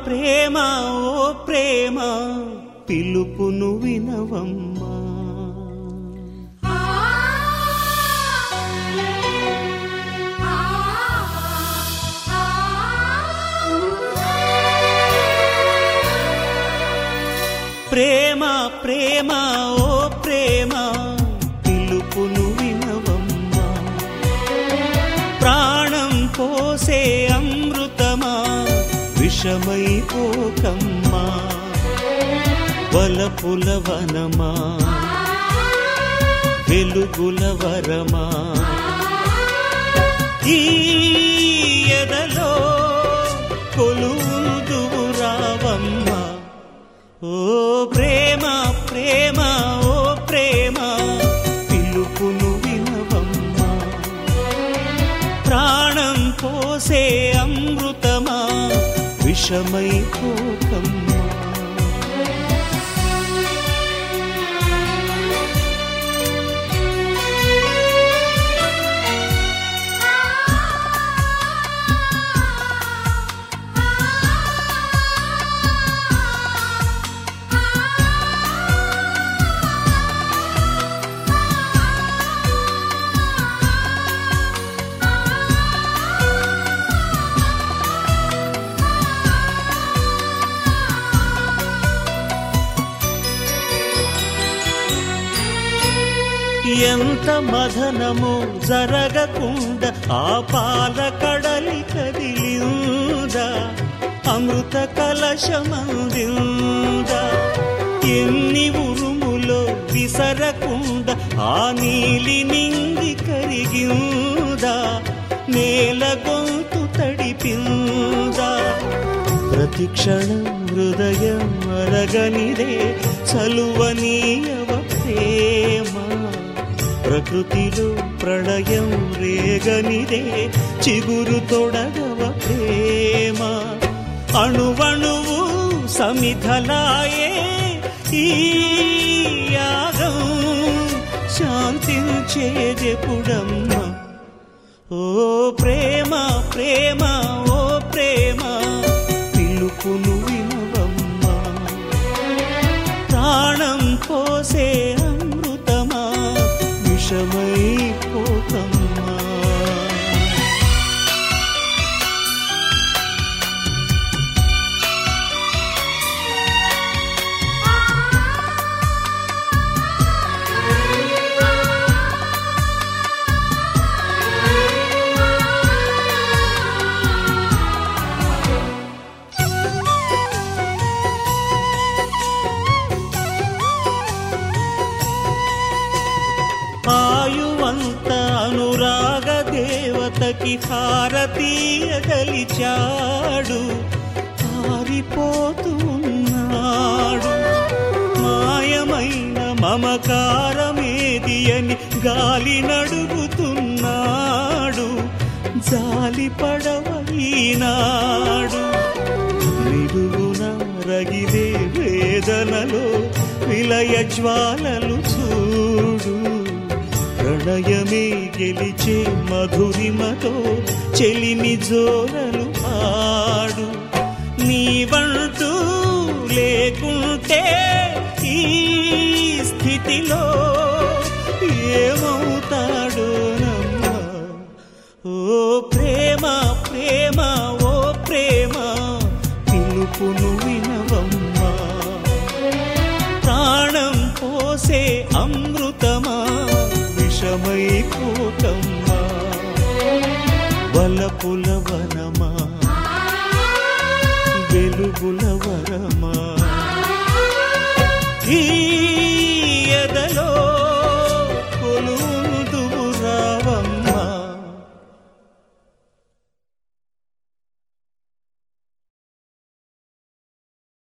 ప్రేమ ఓ ప్రేమ పిలుపును వినవమ్మా ప్రేమ ప్రేమ ఓ ప్రేమ పిలుపును వినవమ్మా ప్రాణం పోసే అమృతమా విషమై పోకమ్మా వలపుల వనమా వెలుగుల వరమా ఈ ఎదలో కొలుదువు రావమ్మా ఓ ప్రేమ ప్రేమ ఓ ప్రేమ పిలుపును వినవమ్మా ప్రాణం పోసే అమృతమా విషమై పోకమ్మా ఎంత మదనము జరగకుండా ఆ పాల కడలి కదిలిందా అమృత కలశమందిందా ఎన్ని ఉరుములో విసరకుండా ఆ నీలి నింగి కరిగిందా నేల గొంతు తడిపిందా ప్రతి క్షణం హృదయం అరగనిదే చలువనీయవ ప్రేమ ప్రకృతిలో ప్రళయం రేగనిదే చిగురు తొడగవ ప్రేమ అణువణువు సమిధలాయే ఈ యాగం శాంతించేదెపుడమ్మా ఓ ప్రేమ ప్రేమ ఓ ప్రేమ పిలుపును వినవమ్మా ప్రాణం పోసే అమృతమా విషమై పోకమ్మా ఆయువంత అనురాగ దేవతకి హారతీయగలిచాడు పారిపోతూ ఉన్నాడు మాయమైన మమకారమేది అని గాలి నడుగుతున్నాడు జాలి పడవైనాడు నిడుగున రగిలే వేదనలో విలయ జ్వాలలు చూడు ప్రణయమే గెలిచే మధురిమతో చెలిని జోరలు ఆడు నీవంటూ లేకుంటే ఈ స్థితిలో ఏమవుతాడో నమ్మా ఓ ప్రేమ ప్రేమ ఓ ప్రేమ పిలుపును వినవమ్మా ప్రాణం పోసే అమృతమా విషమై పోకమ్మా వలపుల వనమా వెలుగుల వరమా ఈ